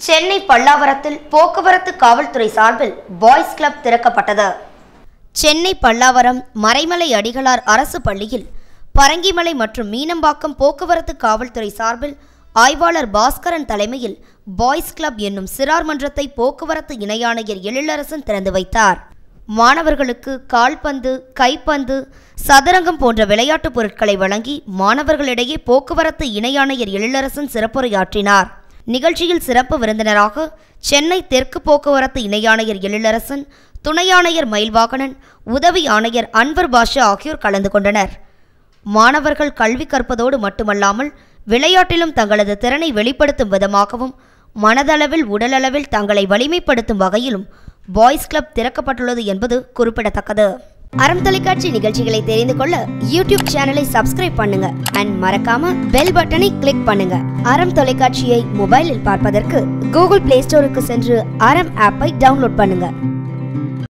சென்னை பல்லாவரத்தில் போக்குவரத்து காவல்துறை சார்பில் பாய்ஸ் கிளப் திறக்கப்பட்டது சென்னை பல்லாவரம் மறைமலை அடிகளார் அரசு பள்ளியில் பரங்கிமலை மற்றும் மீனம்பாக்கம் போக்குவரத்து காவல்துறை சார்பில் ஆய்வாளர் பாஸ்கரன் தலைமையில் பாய்ஸ் கிளப் என்னும் சிறார் மன்றத்தை போக்குவரத்து இணை ஆணையர் எழிலரசன் திறந்து வைத்தார் மாணவர்களுக்கு கால்பந்து கைப்பந்து சதுரங்கம் போன்ற விளையாட்டுப் பொருட்களை வழங்கி மாணவர்களிடையே போக்குவரத்து இணை ஆணையர் எழிலரசன் சிறப்புரையாற்றினார் நிகழ்ச்சியில் சிறப்பு விருந்தினராக சென்னை தெற்கு போக்குவரத்து இணை ஆணையர் எழிலரசன் துணை ஆணையர் மயில்வாகனன் உதவி ஆணையர் அன்வர் பாஷா ஆகியோர் கலந்து கொண்டனர் மாணவர்கள் கல்வி கற்பதோடு மட்டுமல்லாமல் விளையாட்டிலும் தங்களது திறனை வெளிப்படுத்தும் விதமாகவும் மனதளவில் உடலளவில் தங்களை வலிமைப்படுத்தும் வகையிலும் பாய்ஸ் கிளப் திறக்கப்பட்டுள்ளது என்பது குறிப்பிடத்தக்கது அறம் தொலைக்காட்சி நிகழ்ச்சிகளை தெரிந்து கொள்ள யூடியூப் சேனலை சப்ஸ்கிரைப் பண்ணுங்க அண்ட் மறக்காம பெல் பட்டனை கிளிக் பண்ணுங்க அறம் தொலைக்காட்சியை மொபைலில் பார்ப்பதற்கு கூகுள் பிளே ஸ்டோருக்கு சென்று அறம் ஆப்பை டவுன்லோட் பண்ணுங்க